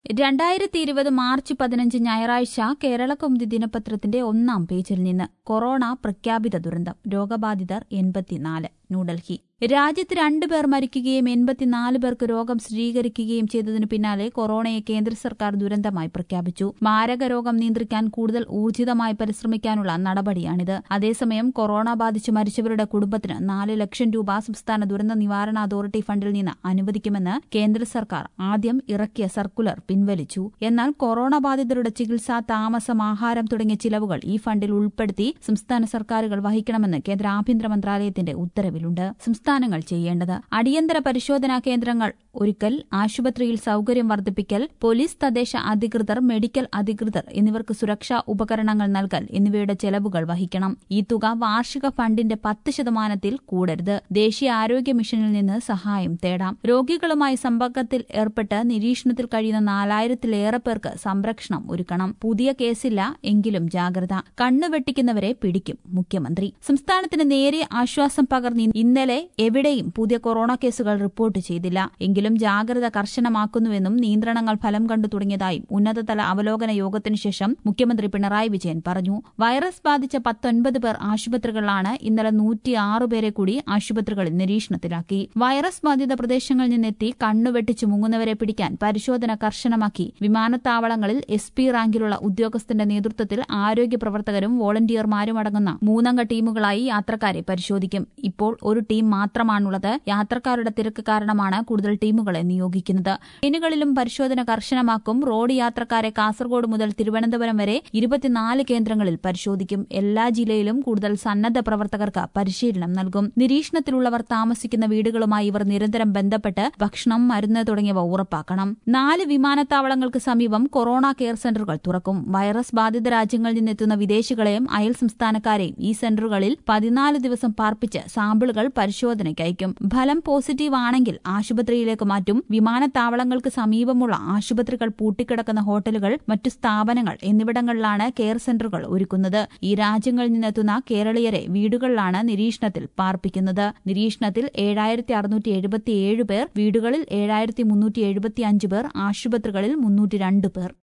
രണ്ടായിരത്തി ഇരുപത് മാർച്ച് പതിനഞ്ച് ഞായറാഴ്ച കേരളകൗമുദി ദിനപത്രത്തിന്റെ ഒന്നാം പേജിൽ നിന്ന് കൊറോണ പ്രഖ്യാപിത ദുരന്തം രോഗബാധിതർ എൺപത്തിനാല് ന്യൂഡൽഹി രാജ്യത്ത് രണ്ടുപേർ മരിക്കുകയും എൺപത്തിനാല് പേർക്ക് രോഗം സ്ഥിരീകരിക്കുകയും ചെയ്തതിനു പിന്നാലെ കൊറോണയെ കേന്ദ്ര സർക്കാർ ദുരന്തമായി പ്രഖ്യാപിച്ചു മാരക രോഗം നിയന്ത്രിക്കാൻ കൂടുതൽ ഊർജിതമായി പരിശ്രമിക്കാനുള്ള നടപടിയാണിത് അതേസമയം കൊറോണ ബാധിച്ച് മരിച്ചവരുടെ കുടുംബത്തിന് നാല് ലക്ഷം രൂപ സംസ്ഥാന ദുരന്ത നിവാരണ അതോറിറ്റി ഫണ്ടിൽ നിന്ന് അനുവദിക്കുമെന്ന് കേന്ദ്ര സർക്കാർ ആദ്യം ഇറക്കിയ സർക്കുലർ പിൻവലിച്ചു എന്നാൽ കൊറോണ ബാധിതരുടെ ചികിത്സ താമസം ആഹാരം തുടങ്ങിയ ചിലവുകൾ ഈ ഫണ്ടിൽ ഉൾപ്പെടുത്തി സംസ്ഥാന സർക്കാരുകൾ വഹിക്കണമെന്ന് കേന്ദ്ര ആഭ്യന്തര മന്ത്രാലയത്തിന്റെ ഉത്തരവിലുണ്ട് സംസ്ഥാനങ്ങൾ ചെയ്യേണ്ടത് അടിയന്തര പരിശോധനാ കേന്ദ്രങ്ങൾ ഒരുക്കൽ ആശുപത്രിയിൽ സൌകര്യം വർദ്ധിപ്പിക്കൽ പോലീസ് തദ്ദേശ അധികൃതർ മെഡിക്കൽ അധികൃതർ എന്നിവർക്ക് സുരക്ഷാ ഉപകരണങ്ങൾ നൽകൽ എന്നിവയുടെ ചെലവുകൾ വഹിക്കണം ഈ തുക വാർഷിക ഫണ്ടിന്റെ പത്ത് ശതമാനത്തിൽ കൂടരുത് ദേശീയ ആരോഗ്യ മിഷനിൽ നിന്ന് സഹായം തേടാം രോഗികളുമായി സമ്പർക്കത്തിൽ ഏർപ്പെട്ട് നിരീക്ഷണത്തിൽ കഴിയുന്ന നാലായിരത്തിലേറെ പേർക്ക് സംരക്ഷണം ഒരുക്കണം പുതിയ കേസില്ല എങ്കിലും ജാഗ്രത കണ്ണുവെട്ടിക്കുന്നവരെ പിടിക്കും മുഖ്യമന്ത്രി സംസ്ഥാനത്തിന് നേരിയ ആശ്വാസം പകർന്ന് ഇന്നലെ എവിടെയും പുതിയ കൊറോണ കേസുകൾ റിപ്പോർട്ട് ചെയ്തില്ല എങ്കിലും ജാഗ്രത കർശനമാക്കുന്നുവെന്നും നിയന്ത്രണങ്ങൾ ഫലം കണ്ടു തുടങ്ങിയതായും ഉന്നതതല അവലോകന യോഗത്തിനു ശേഷം മുഖ്യമന്ത്രി പിണറായി വിജയൻ പറഞ്ഞു വൈറസ് ബാധിച്ച പത്തൊൻപത് പേർ ആശുപത്രികളിലാണ് ഇന്നലെ നൂറ്റിയാറ് പേരെ കൂടി ആശുപത്രികളിൽ നിരീക്ഷണത്തിലാക്കി വൈറസ് ബാധിത പ്രദേശങ്ങളിൽ നിന്നെത്തി കണ്ണുവെട്ടിച്ചു മുങ്ങുന്നവരെ പിടിക്കാൻ പരിശോധന കർശനമാക്കി വിമാനത്താവളങ്ങളിൽ എസ് പി റാങ്കിലുള്ള ഉദ്യോഗസ്ഥന്റെ നേതൃത്വത്തിൽ ആരോഗ്യ പ്രവർത്തകരും വോളണ്ടിയർമാരും അടങ്ങുന്ന മൂന്നംഗ ടീമുകളായി യാത്രക്കാരെ പരിശോധിക്കും ഇപ്പോൾ ഒരു ടീം മാത്രമാണുള്ളത് യാത്രക്കാരുടെ തിരക്ക് കാരണമാണ് കൂടുതൽ ടീമുകളെ നിയോഗിക്കുന്നത് ട്രെയിനുകളിലും പരിശോധന കർശനമാക്കും റോഡ് യാത്രക്കാരെ കാസർഗോഡ് മുതൽ തിരുവനന്തപുരം വരെ ഇരുപത്തിനാല് കേന്ദ്രങ്ങളിൽ പരിശോധിക്കും എല്ലാ ജില്ലയിലും കൂടുതൽ സന്നദ്ധ പ്രവർത്തകർക്ക് പരിശീലനം നൽകും നിരീക്ഷണത്തിലുള്ളവർ താമസിക്കുന്ന വീടുകളുമായി ഇവർ നിരന്തരം ബന്ധപ്പെട്ട് ഭക്ഷണം മരുന്ന് തുടങ്ങിയവ ഉറപ്പാക്കണം നാല് വിമാനത്താവളങ്ങൾക്ക് സമീപം കൊറോണ കെയർ സെന്ററുകൾ തുറക്കും വൈറസ് ബാധിത രാജ്യങ്ങളിൽ നിന്നെത്തുന്ന വിദേശികളെയും അയൽ സംസ്ഥാനക്കാരെയും ഈ സെന്ററുകളിൽ പതിനാല് ദിവസം പാർപ്പിച്ച് സാമ്പിളുകൾ പരിശോധനയ്ക്ക് അയക്കും ഫലം പോസിറ്റീവ് ആണെങ്കിൽ ആശുപത്രിയിലേക്ക് മാറ്റും വിമാനത്താവളങ്ങൾക്ക് സമീപമുള്ള ആശുപത്രികൾ പൂട്ടിക്കിടക്കുന്ന ഹോട്ടലുകൾ മറ്റു സ്ഥാപനങ്ങൾ എന്നിവിടങ്ങളിലാണ് കെയർ സെന്ററുകൾ ഒരുക്കുന്നത് ഈ രാജ്യങ്ങളിൽ നിന്നെത്തുന്ന കേരളീയരെ വീടുകളിലാണ് നിരീക്ഷണത്തിൽ പാർപ്പിക്കുന്നത് നിരീക്ഷണത്തിൽ ഏഴായിരത്തി അറുന്നൂറ്റി എഴുപത്തിയേഴ് പേർ വീടുകളിൽ ഏഴായിരത്തി മുന്നൂറ്റി എഴുപത്തിയഞ്ച് പേർ ആശുപത്രികളിൽ മുന്നൂറ്റി രണ്ട് പേർ